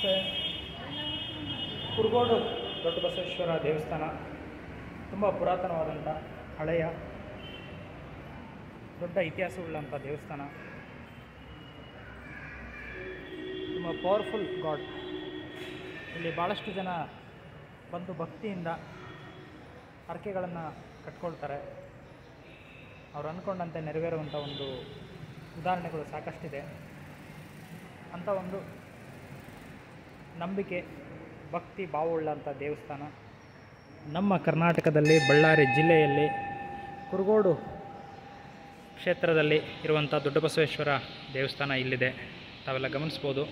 ನಮಸ್ತೆ ಕುರುಗೋಡು ದೊಡ್ಡ ಬಸವೇಶ್ವರ ದೇವಸ್ಥಾನ ತುಂಬ ಪುರಾತನವಾದಂಥ ಹಳೆಯ ದೊಡ್ಡ ಇತಿಹಾಸವುಳ್ಳಂಥ ದೇವಸ್ಥಾನ ತುಂಬ ಪವರ್ಫುಲ್ ಗಾಡ್ ಇಲ್ಲಿ ಭಾಳಷ್ಟು ಜನ ಬಂದು ಭಕ್ತಿಯಿಂದ ಹರಕೆಗಳನ್ನು ಕಟ್ಕೊಳ್ತಾರೆ ಅವ್ರು ಅಂದ್ಕೊಂಡಂತೆ ನೆರವೇರುವಂಥ ಒಂದು ಉದಾಹರಣೆಗಳು ಸಾಕಷ್ಟಿದೆ ಅಂಥ ಒಂದು ನಂಬಿಕೆ ಭಕ್ತಿ ಭಾವವುಳ್ಳಂಥ ದೇವಸ್ಥಾನ ನಮ್ಮ ಕರ್ನಾಟಕದಲ್ಲಿ ಬಳ್ಳಾರಿ ಜಿಲ್ಲೆಯಲ್ಲಿ ಕುರುಗೋಡು ಕ್ಷೇತ್ರದಲ್ಲಿ ಇರುವಂಥ ದೊಡ್ಡ ಬಸವೇಶ್ವರ ದೇವಸ್ಥಾನ ಇಲ್ಲಿದೆ ತಾವೆಲ್ಲ ಗಮನಿಸ್ಬೋದು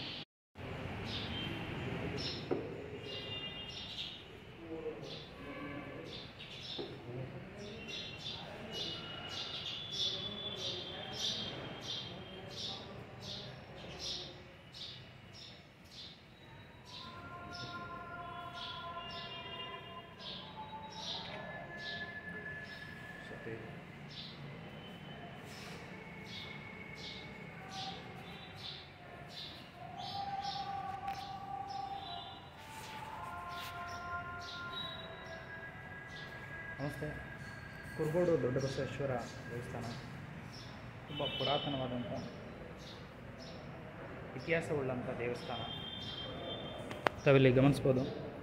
ನಮಸ್ತೆ ಕುರುಗೋಡು ದೊಡ್ಡ ಬಸವೇಶ್ವರ ದೇವಸ್ಥಾನ ತುಂಬ ಪುರಾತನವಾದಂಥ ಇತಿಹಾಸವುಳ್ಳಂಥ ದೇವಸ್ಥಾನ ತಾವಿಲ್ಲಿ ಗಮನಿಸ್ಬೋದು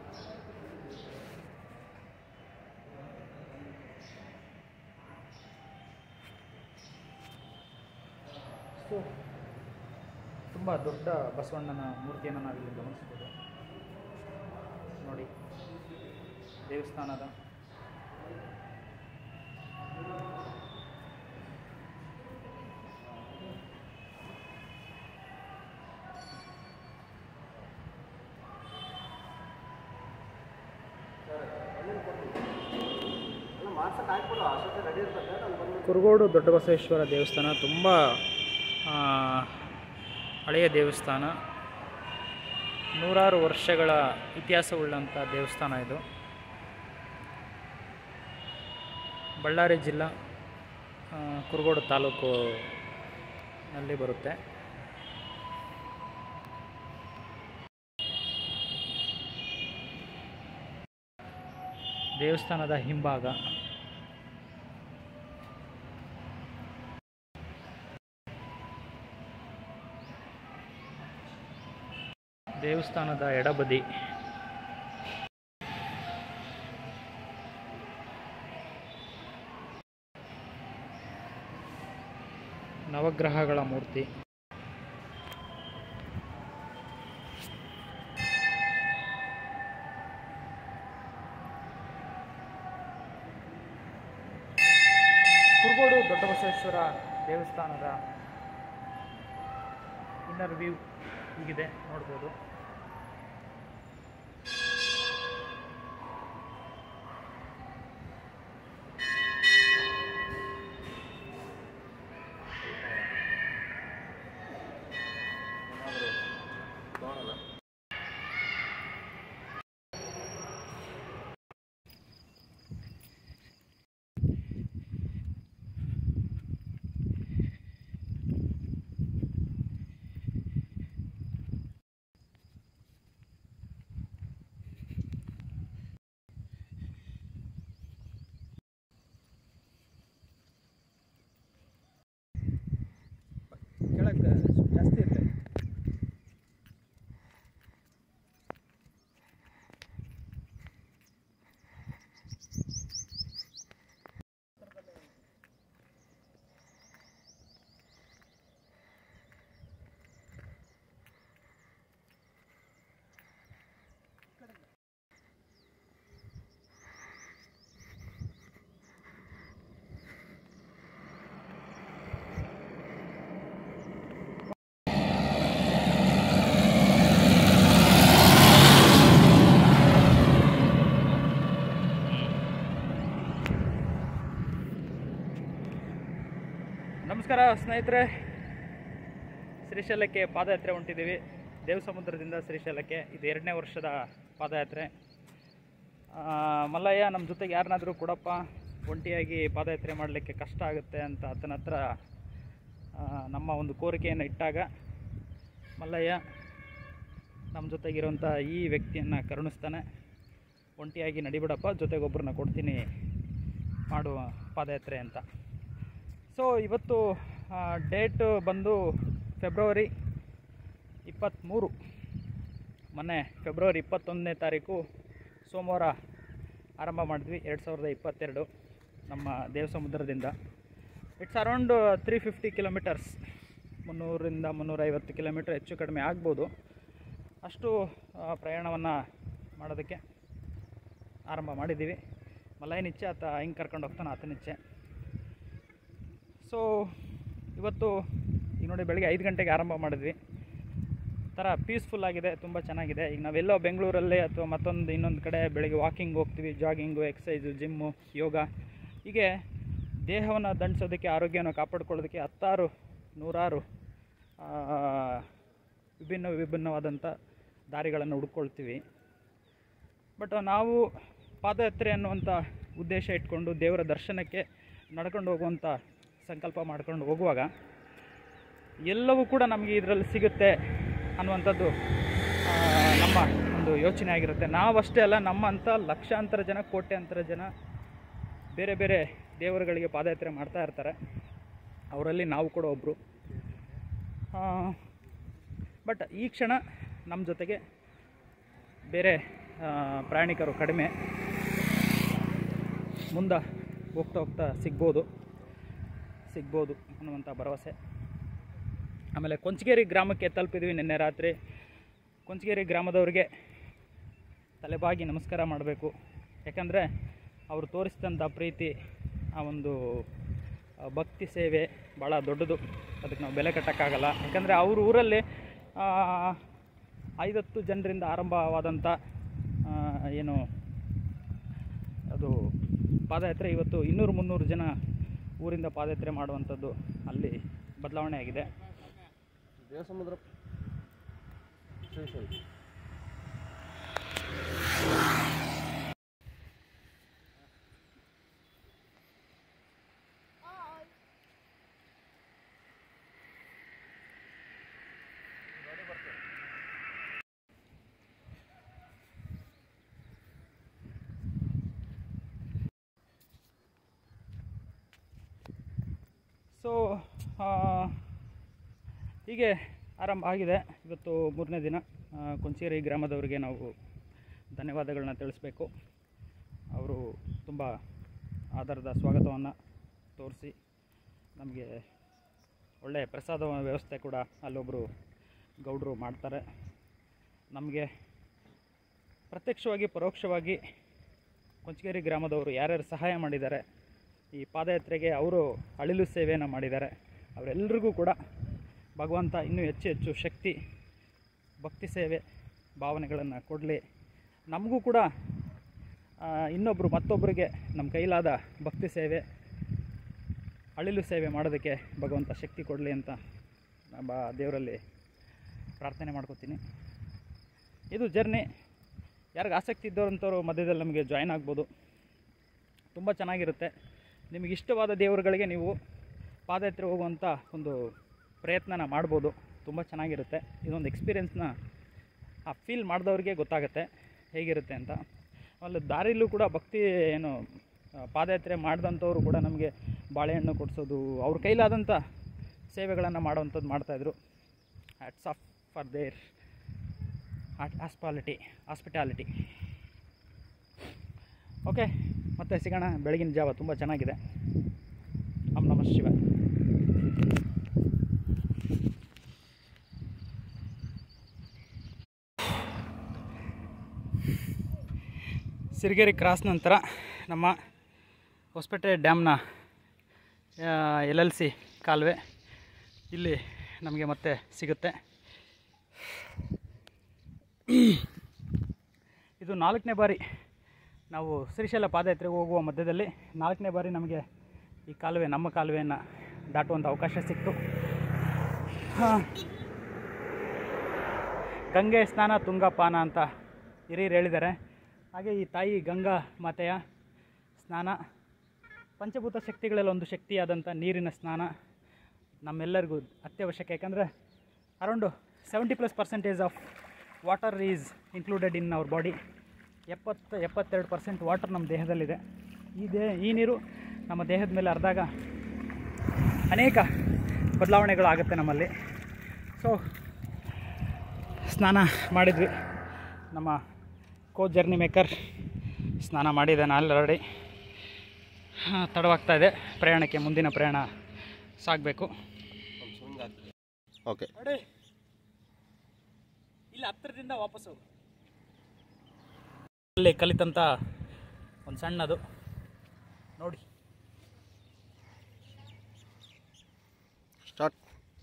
ಸೊ ತುಂಬ ದೊಡ್ಡ ಬಸವಣ್ಣನ ಮೂರ್ತಿಯನ್ನು ನಾವಿಲ್ಲಿ ಗಮನಿಸ್ಬೋದು ನೋಡಿ ದೇವಸ್ಥಾನದ ಕುರುಗೋಡು ದೊಡ್ಡ ಬಸವೇಶ್ವರ ದೇವಸ್ಥಾನ ತುಂಬ ಆ, ಹಳೆಯ ದೇವಸ್ಥಾನ ನೂರಾರು ವರ್ಷಗಳ ಇತಿಹಾಸವುಳ್ಳಂಥ ದೇವಸ್ಥಾನ ಇದು ಬಳ್ಳಾರಿ ಜಿಲ್ಲಾ ಆ, ಕುರುಗೋಡು ತಾಲೂಕು ನಲ್ಲಿ ಬರುತ್ತೆ ದೇವಸ್ಥಾನದ ಹಿಂಭಾಗ ದೇವಸ್ಥಾನದ ಎಡಬದಿ ನವಗ್ರಹಗಳ ಮೂರ್ತಿ ಕುರುಗೋಡು ದೊಡ್ಡ ಬಸವೇಶ್ವರ ದೇವಸ್ಥಾನದ ಇನ್ನರ್ ವ್ಯೂ ಹೀಗಿದೆ ನೋಡ್ಬೋದು ಕೆಳಗೆ ಜಾಸ್ತಿ ಇರಲಿ ನಮಸ್ಕಾರ ಸ್ನೇಹಿತರೆ ಶ್ರೀಶೈಲಕ್ಕೆ ಪಾದಯಾತ್ರೆ ಹೊಂಟಿದ್ದೀವಿ ದೇವಸಮುದ್ರದಿಂದ ಶ್ರೀಶೈಲಕ್ಕೆ ಇದು ಎರಡನೇ ವರ್ಷದ ಪಾದಯಾತ್ರೆ ಆ, ಮಲ್ಲಯ್ಯ ನಮ್ಮ ಜೊತೆಗೆ ಯಾರನ್ನಾದರೂ ಕೊಡಪ್ಪ ಒಂಟಿಯಾಗಿ ಪಾದಯಾತ್ರೆ ಮಾಡಲಿಕ್ಕೆ ಕಷ್ಟ ಆಗುತ್ತೆ ಅಂತ ಆತನ ಹತ್ರ ಆ, ನಮ್ಮ ಒಂದು ಕೋರಿಕೆಯನ್ನು ಇಟ್ಟಾಗ ಮಲ್ಲಯ್ಯ ನಮ್ಮ ಜೊತೆಗಿರುವಂಥ ಈ ವ್ಯಕ್ತಿಯನ್ನು ಕರುಣಿಸ್ತಾನೆ ಒಂಟಿಯಾಗಿ ನಡಿಬಿಡಪ್ಪ ಜೊತೆಗೊಬ್ಬರನ್ನ ಕೊಡ್ತೀನಿ ಮಾಡುವ ಪಾದಯಾತ್ರೆ ಅಂತ ಸೊ ಇವತ್ತು ಡೇಟ್ ಬಂದು ಫೆಬ್ರವರಿ ಇಪ್ಪತ್ತ್ಮೂರು ಮೊನ್ನೆ ಫೆಬ್ರವರಿ ಇಪ್ಪತ್ತೊಂದನೇ ತಾರೀಕು ಸೋಮವಾರ ಆರಂಭ ಮಾಡಿದ್ವಿ ಎರಡು ಸಾವಿರದ ಇಪ್ಪತ್ತೆರಡು ನಮ್ಮ ದೇವಸಮುದ್ರದಿಂದ it's around three fifty kilometres ಮುನ್ನೂರಿಂದ ಮುನ್ನೂರೈವತ್ತು ಕಿಲೋಮೀಟರ್ ಹೆಚ್ಚು ಕಡಿಮೆ ಆಗ್ಬೋದು ಅಷ್ಟು ಪ್ರಯಾಣವನ್ನು ಮಾಡೋದಕ್ಕೆ ಆರಂಭ ಮಾಡಿದ್ದೀವಿ ಮಲೈನ್ ಇಚ್ಛೆ ಆತ ಹಿಂಗೆ ಕರ್ಕೊಂಡು ಹೋಗ್ತಾನೆ ಆತನ ಇಚ್ಛೆ ಸೊ ಇವತ್ತು ಈಗ ನೋಡಿ ಬೆಳಗ್ಗೆ ಐದು ಗಂಟೆಗೆ ಆರಂಭ ಮಾಡಿದ್ವಿ ಥರ ಪೀಸ್ಫುಲ್ ಆಗಿದೆ ತುಂಬ ಚೆನ್ನಾಗಿದೆ ಈಗ ನಾವೆಲ್ಲೋ ಬೆಂಗಳೂರಲ್ಲಿ ಅಥವಾ ಮತ್ತೊಂದು ಇನ್ನೊಂದು ಕಡೆ ಬೆಳಗ್ಗೆ ವಾಕಿಂಗ್ ಹೋಗ್ತೀವಿ ಜಾಗಿಂಗು ಎಕ್ಸಸೈಸು ಜಿಮ್ಮು ಯೋಗ ಹೀಗೆ ದೇಹವನ್ನು ದಂಡಿಸೋದಕ್ಕೆ ಆರೋಗ್ಯವನ್ನು ಕಾಪಾಡ್ಕೊಳ್ಳೋದಕ್ಕೆ ಹತ್ತಾರು ನೂರಾರು ಆ, ವಿಭಿನ್ನ ವಿಭಿನ್ನವಾದಂಥ ದಾರಿಗಳನ್ನು ಹುಡ್ಕೊಳ್ತೀವಿ ಬಟ್ ನಾವು ಪಾದಯಾತ್ರೆ ಅನ್ನುವಂಥ ಉದ್ದೇಶ ಇಟ್ಕೊಂಡು ದೇವರ ದರ್ಶನಕ್ಕೆ ನಡ್ಕೊಂಡು ಹೋಗುವಂಥ ಸಂಕಲ್ಪ ಮಾಡ್ಕೊಂಡು ಹೋಗುವಾಗ ಎಲ್ಲವೂ ಕೂಡ ನಮಗೆ ಇದರಲ್ಲಿ ಸಿಗುತ್ತೆ ಅನ್ನುವಂಥದ್ದು ಆ, ನಮ್ಮ ಒಂದು ಯೋಚನೆ ಆಗಿರುತ್ತೆ ನಾವಷ್ಟೇ ಅಲ್ಲ ನಮ್ಮಂಥ ಲಕ್ಷಾಂತರ ಜನ ಕೋಟ್ಯಾಂತರ ಜನ ಬೇರೆ ಬೇರೆ ದೇವರುಗಳಿಗೆ ಪಾದಯಾತ್ರೆ ಮಾಡ್ತಾ ಇರ್ತಾರೆ ಅವರಲ್ಲಿ ನಾವು ಕೂಡ ಒಬ್ಬರು ಬಟ್ ಈ ಕ್ಷಣ ನಮ್ಮ ಜೊತೆಗೆ ಬೇರೆ ಆ, ಪ್ರಯಾಣಿಕರು ಕಡಿಮೆ ಮುಂದೆ ಹೋಗ್ತಾ ಹೋಗ್ತಾ ಸಿಗ್ಬೋದು ಸಿಗ್ಬೋದು ಅನ್ನುವಂಥ ಭರವಸೆ ಆಮೇಲೆ ಕೊಂಚಗೇರಿ ಗ್ರಾಮಕ್ಕೆ ತಲುಪಿದ್ವಿ ನಿನ್ನೆ ರಾತ್ರಿ ಕೊಂಚಗೇರಿ ಗ್ರಾಮದವ್ರಿಗೆ ತಲೆಬಾಗಿ ನಮಸ್ಕಾರ ಮಾಡಬೇಕು ಯಾಕಂದರೆ ಅವರು ತೋರಿಸಿದಂಥ ಪ್ರೀತಿ ಆ ಒಂದು ಆ, ಭಕ್ತಿ ಸೇವೆ ಭಾಳ ದೊಡ್ಡದು ಅದಕ್ಕೆ ನಾವು ಬೆಲೆ ಕಟ್ಟೋಕ್ಕಾಗಲ್ಲ ಯಾಕಂದರೆ ಅವ್ರ ಊರಲ್ಲಿ ಆ, ಐವತ್ತು ಜನರಿಂದ ಆರಂಭವಾದಂಥ ಆ, ಏನು ಅದು ಪಾದಯಾತ್ರೆ ಇವತ್ತು ಇನ್ನೂರು ಮುನ್ನೂರು ಜನ ಊರಿಂದ ಪಾದಯಾತ್ರೆ ಮಾಡುವಂಥದ್ದು ಅಲ್ಲಿ ಬದಲಾವಣೆ ಆಗಿದೆ ದೇವಸಮುದ್ರ ಶ್ರೀಶೈಲ ಸೊ ಹೀಗೆ ಆರಂಭ ಆಗಿದೆ ಇವತ್ತು ಮೂರನೇ ದಿನ ಆ, ಕೊಂಚೇರಿ ಗ್ರಾಮದವರಿಗೆ ನಾವು ಧನ್ಯವಾದಗಳನ್ನ ತಿಳಿಸ್ಬೇಕು ಅವರು ತುಂಬ ಆಧಾರದ ಸ್ವಾಗತವನ್ನು ತೋರಿಸಿ ನಮಗೆ ಒಳ್ಳೆಯ ಪ್ರಸಾದ ವ್ಯವಸ್ಥೆ ಕೂಡ ಅಲ್ಲೊಬ್ಬರು ಗೌಡರು ಮಾಡ್ತಾರೆ ನಮಗೆ ಪ್ರತ್ಯಕ್ಷವಾಗಿ ಪರೋಕ್ಷವಾಗಿ ಕೊಂಚಗೇರಿ ಗ್ರಾಮದವರು ಯಾರ್ಯಾರು ಸಹಾಯ ಮಾಡಿದ್ದಾರೆ ಈ ಪಾದಯಾತ್ರೆಗೆ ಅವರು ಅಳಿಲು ಸೇವೆಯನ್ನು ಮಾಡಿದ್ದಾರೆ ಅವರೆಲ್ಲರಿಗೂ ಕೂಡ ಭಗವಂತ ಇನ್ನೂ ಹೆಚ್ಚು ಹೆಚ್ಚು ಶಕ್ತಿ ಭಕ್ತಿ ಸೇವೆ ಭಾವನೆಗಳನ್ನು ಕೊಡಲಿ ನಮಗೂ ಕೂಡ ಆ, ಇನ್ನೊಬ್ಬರು ಮತ್ತೊಬ್ಬರಿಗೆ ನಮ್ಮ ಕೈಲಾದ ಭಕ್ತಿ ಸೇವೆ ಅಳಿಲು ಸೇವೆ ಮಾಡೋದಕ್ಕೆ ಭಗವಂತ ಶಕ್ತಿ ಕೊಡಲಿ ಅಂತ ನಮ್ಮ ದೇವರಲ್ಲಿ ಪ್ರಾರ್ಥನೆ ಮಾಡ್ಕೋತೀನಿ ಇದು ಜರ್ನಿ ಯಾರಿಗೆ ಆಸಕ್ತಿ ಇದ್ದವರಂಥವ್ರು ಮಧ್ಯದಲ್ಲಿ ನಮಗೆ ಜಾಯ್ನ್ ಆಗ್ಬೋದು ತುಂಬ ಚೆನ್ನಾಗಿರುತ್ತೆ ನಿಮಗೆ ಇಷ್ಟವಾದ ದೇವರುಗಳಿಗೆ ನೀವು ಪಾದಯಾತ್ರೆ ಹೋಗುವಂಥ ಒಂದು ಪ್ರಯತ್ನನ ಮಾಡ್ಬೋದು ತುಂಬ ಚೆನ್ನಾಗಿರುತ್ತೆ ಇದೊಂದು ಎಕ್ಸ್ಪೀರಿಯೆನ್ಸ್ನ ಆ ಫೀಲ್ ಮಾಡಿದವ್ರಿಗೆ ಗೊತ್ತಾಗುತ್ತೆ ಹೇಗಿರುತ್ತೆ ಅಂತ ಆಮೇಲೆ ದಾರಿಲೂ ಕೂಡ ಭಕ್ತಿ ಏನು ಆ, ಪಾದಯಾತ್ರೆ ಮಾಡಿದಂಥವ್ರು ಕೂಡ ನಮಗೆ ಬಾಳೆಹಣ್ಣು ಕೊಡಿಸೋದು ಅವ್ರ ಕೈಲಾದಂಥ ಸೇವೆಗಳನ್ನು ಮಾಡೋವಂಥದ್ದು ಮಾಡ್ತಾಯಿದ್ರು hats off for their hospitality hospitality okay ಮತ್ತೆ ಸಿಗೋಣ ಬೆಳಗಿನ ಜಾವ ತುಂಬ ಚೆನ್ನಾಗಿದೆ ಓಂ ನಮಃ ಶಿವ ಸಿರಿಗೆರೆ ಕ್ರಾಸ್ ನಂತರ ನಮ್ಮ ಹೊಸಪೇಟೆ ಡ್ಯಾಮ್ನ ಎಲ್ ಎಲ್ ಸಿ ಕಾಲುವೆ ಇಲ್ಲಿ ನಮಗೆ ಮತ್ತೆ ಸಿಗುತ್ತೆ ಇದು ನಾಲ್ಕನೇ ಬಾರಿ ನಾವು ಶ್ರೀಶೈಲ ಪಾದಯಾತ್ರೆಗೆ ಹೋಗುವ ಮಧ್ಯದಲ್ಲಿ ನಾಲ್ಕನೇ ಬಾರಿ ನಮಗೆ ಈ ಕಾಲುವೆ ನಮ್ಮ ಕಾಲುವೆಯನ್ನು ದಾಟುವಂಥ ಅವಕಾಶ ಸಿಕ್ತು ಹಾಂ ಗಂಗೆ ಸ್ನಾನ ತುಂಗಪಾನ ಅಂತ ಹಿರಿಯರು ಹೇಳಿದ್ದಾರೆ ಹಾಗೆ ಈ ತಾಯಿ ಗಂಗಾ ಮಾತೆಯ ಸ್ನಾನ ಪಂಚಭೂತ ಶಕ್ತಿಗಳಲ್ಲಿ ಒಂದು ಶಕ್ತಿಯಾದಂಥ ನೀರಿನ ಸ್ನಾನ ನಮ್ಮೆಲ್ಲರಿಗೂ ಅತ್ಯವಶ್ಯಕ ಯಾಕಂದರೆ around seventy plus percentage of water is included in our body ಎಪ್ಪತ್ತು ಎಪ್ಪತ್ತೆರಡು ಪರ್ಸೆಂಟ್ ವಾಟರ್ ನಮ್ಮ ದೇಹದಲ್ಲಿದೆ ಈ ದೇ ಈ ನೀರು ನಮ್ಮ ದೇಹದ ಮೇಲೆ ಹರಿದಾಗ ಅನೇಕ ಬದಲಾವಣೆಗಳು ಆಗುತ್ತೆ ನಮ್ಮಲ್ಲಿ ಸೊ ಸ್ನಾನ ಮಾಡಿದ್ವಿ ನಮ್ಮ ಕೋ ಜರ್ನಿ ಮೇಕರ್ ಸ್ನಾನ ಮಾಡಿದ್ದಾನೆ ಆಲ್ರೆಡಿ ತಡವಾಗ್ತಾ ಇದೆ ಪ್ರಯಾಣಕ್ಕೆ ಮುಂದಿನ ಪ್ರಯಾಣ ಸಾಗಬೇಕು ಓಕೆ ನೋಡಿ ಇಲ್ಲಿ ಹತ್ತಿರದಿಂದ ವಾಪಸ್ಸು ಅಲ್ಲಿ ಕಲಿತಂಥ ಒಂದು ಸಣ್ಣದು ನೋಡಿ ಸ್ಟಾರ್ಟ್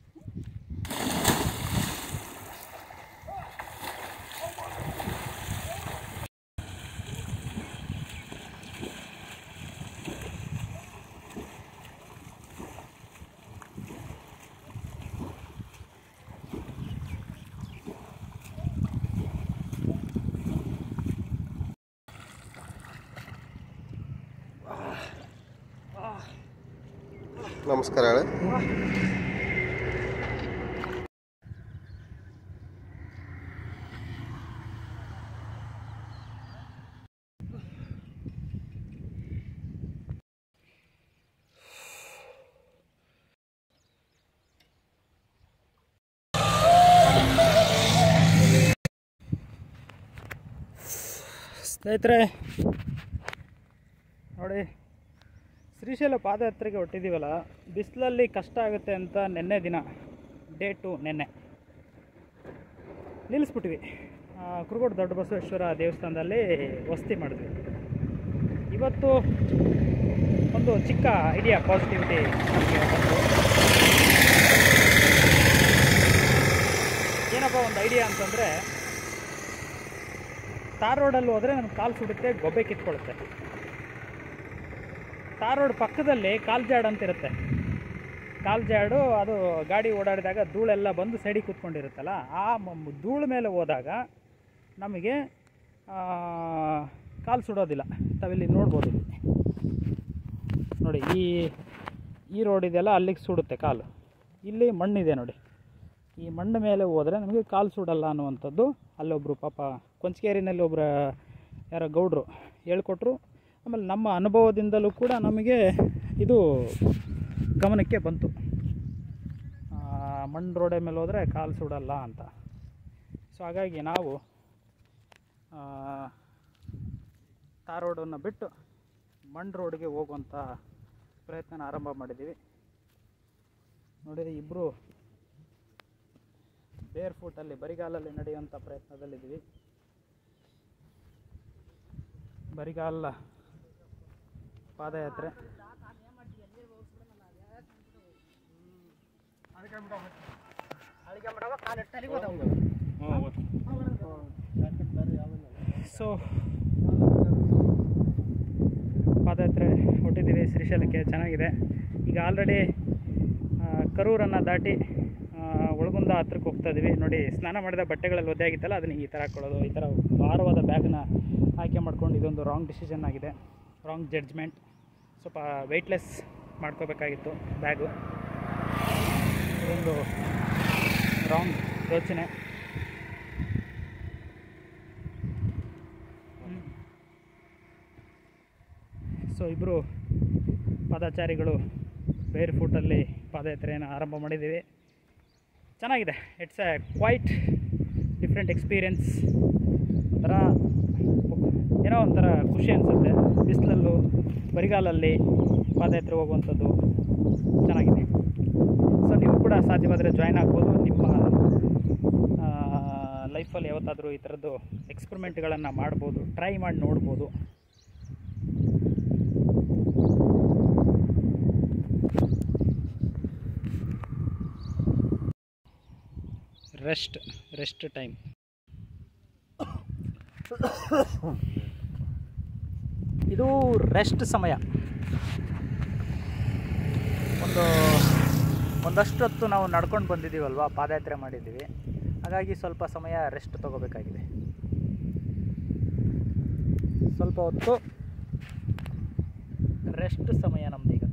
ನಮಸ್ಕಾರ ಹೇಳಿ ಸ್ನೇಹಿತರೆ ನೋಡಿ ಶ್ರೀಶೈಲ ಪಾದಯಾತ್ರೆಗೆ ಹೊಟ್ಟಿದ್ದೀವಲ್ಲ ಬಿಸಿಲಲ್ಲಿ ಕಷ್ಟ ಆಗುತ್ತೆ ಅಂತ ನಿನ್ನೆ ದಿನ ಡೇಟು ನಿನ್ನೆ ನಿಲ್ಲಿಸ್ಬಿಟ್ವಿ ಆ, ಕುರುಗೋಡು ದೊಡ್ಡ ಬಸವೇಶ್ವರ ದೇವಸ್ಥಾನದಲ್ಲಿ ವಸತಿ ಮಾಡಿದ್ವಿ ಇವತ್ತು ಒಂದು ಚಿಕ್ಕ ಐಡಿಯಾ ಪಾಸಿಟಿವಿಟಿ ನಮಗೆ ಬಂತು ಏನಪ್ಪ ಒಂದು ಐಡಿಯಾ ಅಂತಂದರೆ ತಾರ್ ರೋಡಲ್ಲಿ ಹೋದರೆ ನಮ್ಗೆ ಕಾಲು ಸುಡುತ್ತೆ ಗೊಬ್ಬೆ ಕಿತ್ಕೊಳ್ಳುತ್ತೆ ತಾರ್ ರೋಡ್ ಪಕ್ಕದಲ್ಲಿ ಕಾಲ್ ಜಾಡ್ ಅಂತ ಇರುತ್ತೆ ಕಾಲ್ ಜಾಡು ಅದು ಗಾಡಿ ಓಡಾಡಿದಾಗ ಧೂಳೆಲ್ಲ ಬಂದು ಸೈಡಿಗೆ ಕೂತ್ಕೊಂಡಿರುತ್ತಲ್ಲ ಆ ಮ- ಧೂಳು ಮೇಲೆ ಹೋದಾಗ ನಮಗೆ ಆ, ಕಾಲು ಸುಡೋದಿಲ್ಲ ತಾವಿಲ್ಲಿ ನೋಡ್ಬೋದು ಇಲ್ಲಿ ನೋಡಿ ಈ ಈ ರೋಡ್ ಇದೆಯಲ್ಲ ಅಲ್ಲಿಗೆ ಸುಡುತ್ತೆ ಕಾಲು ಇಲ್ಲಿ ಮಣ್ಣಿದೆ ನೋಡಿ ಈ ಮಣ್ಣು ಮೇಲೆ ಹೋದರೆ ನಮಗೆ ಕಾಲು ಸುಡಲ್ಲ ಅನ್ನುವಂಥದ್ದು ಅಲ್ಲೊಬ್ಬರು ಪಾಪ ಕೊಂಚಗೇರಿನಲ್ಲಿ ಒಬ್ಬರ ಯಾರೋ ಗೌಡ್ರು ಹೇಳ್ಕೊಟ್ರು ಆಮೇಲೆ ನಮ್ಮ ಅನುಭವದಿಂದಲೂ ಕೂಡ ನಮಗೆ ಇದು ಗಮನಕ್ಕೆ ಬಂತು ಆ, ಮಣ್ಣು ರೋಡೆ ಮೇಲೆ ಹೋದರೆ ಕಾಲು ಸುಡಲ್ಲ ಅಂತ ಸೊ ಹಾಗಾಗಿ ನಾವು ಆ, ತಾರ್ ರೋಡನ್ನು ಬಿಟ್ಟು ಮಣ್ಣು ರೋಡ್ಗೆ ಹೋಗುವಂಥ ಪ್ರಯತ್ನ ಆರಂಭ ಮಾಡಿದ್ದೀವಿ ನೋಡಿದರೆ ಇಬ್ಬರು ಬೇರ್ ಫೂಟಲ್ಲಿ ಬರಿಗಾಲಲ್ಲಿ ನಡೆಯುವಂಥ ಪ್ರಯತ್ನದಲ್ಲಿದ್ದೀವಿ ಬರಿಗಾಲ ಪಾದಯಾತ್ರೆ ಸೊ ಪಾದಯಾತ್ರೆ ಹೊಟ್ಟಿದ್ದೀವಿ ಶ್ರೀಶೈಲಕ್ಕೆ ಚೆನ್ನಾಗಿದೆ ಈಗ ಆಲ್ರೆಡಿ ಕರೂರನ್ನು ದಾಟಿ ಆ, ಒಳಗುಂದ ಹತ್ರಕ್ಕೆ ಹೋಗ್ತಾ ಇದ್ದೀವಿ ನೋಡಿ ಸ್ನಾನ ಮಾಡಿದ ಬಟ್ಟೆಗಳಲ್ಲಿ ಒದ್ದೆ ಆಗಿತ್ತಲ್ಲ ಅದನ್ನ ಈ ಥರ ಹಾಕ್ಕೊಳ್ಳೋದು ಈ ಥರ ಭಾರವಾದ ಬ್ಯಾಗ್ನ ಆಯ್ಕೆ ಮಾಡ್ಕೊಂಡು ಇದೊಂದು ರಾಂಗ್ ಡಿಸಿಷನ್ ಆಗಿದೆ ರಾಂಗ್ ಜಡ್ಜ್ಮೆಂಟ್ ಸ್ವಲ್ಪ ವೆಯ್ಟ್ಲೆಸ್ ಮಾಡ್ಕೋಬೇಕಾಗಿತ್ತು ಬ್ಯಾಗು ಇದೊಂದು ರಾಂಗ್ ಯೋಚನೆ ಸೊ ಇಬ್ಬರು ಪಾದಾಚಾರಿಗಳು ಬೇರ್ ಫೂಟಲ್ಲಿ ಪಾದಯಾತ್ರೆಯನ್ನು ಆರಂಭ ಮಾಡಿದ್ದೀವಿ ಚೆನ್ನಾಗಿದೆ it's a quite different experience ಒಂಥರ ಏನೋ ಒಂಥರ ಖುಷಿ ಅನಿಸುತ್ತೆ ಬಿಸಿಲಲ್ಲೂ ಬರಿಗಾಲಲ್ಲಿ ಪಾದಯಾತ್ರೆ ಹೋಗುವಂಥದ್ದು ಚೆನ್ನಾಗಿದೆ ಸೊ ನೀವು ಕೂಡ ಸಾಧ್ಯವಾದರೆ ಜಾಯ್ನ್ ಆಗ್ಬೋದು ನಿಮ್ಮ ಲೈಫಲ್ಲಿ ಯಾವತ್ತಾದರೂ ಈ ಥರದ್ದು ಎಕ್ಸ್ಪರಿಮೆಂಟ್ಗಳನ್ನು ಮಾಡ್ಬೋದು ಟ್ರೈ ಮಾಡಿ ನೋಡ್ಬೋದು ರೆಸ್ಟ್ ರೆಸ್ಟ್ ಟೈಮ್ ಇದು ರೆಸ್ಟ್ ಸಮಯ ಒಂದು ಒಂದಷ್ಟು ಹೊತ್ತು ನಾವು ನಡ್ಕೊಂಡು ಬಂದಿದ್ದೀವಲ್ವಾ ಪಾದಯಾತ್ರೆ ಮಾಡಿದ್ದೀವಿ ಹಾಗಾಗಿ ಸ್ವಲ್ಪ ಸಮಯ ರೆಸ್ಟ್ ತಗೋಬೇಕಾಗಿದೆ ಸ್ವಲ್ಪ ಹೊತ್ತು ರೆಸ್ಟ್ ಸಮಯ ನಮ್ದೀಗ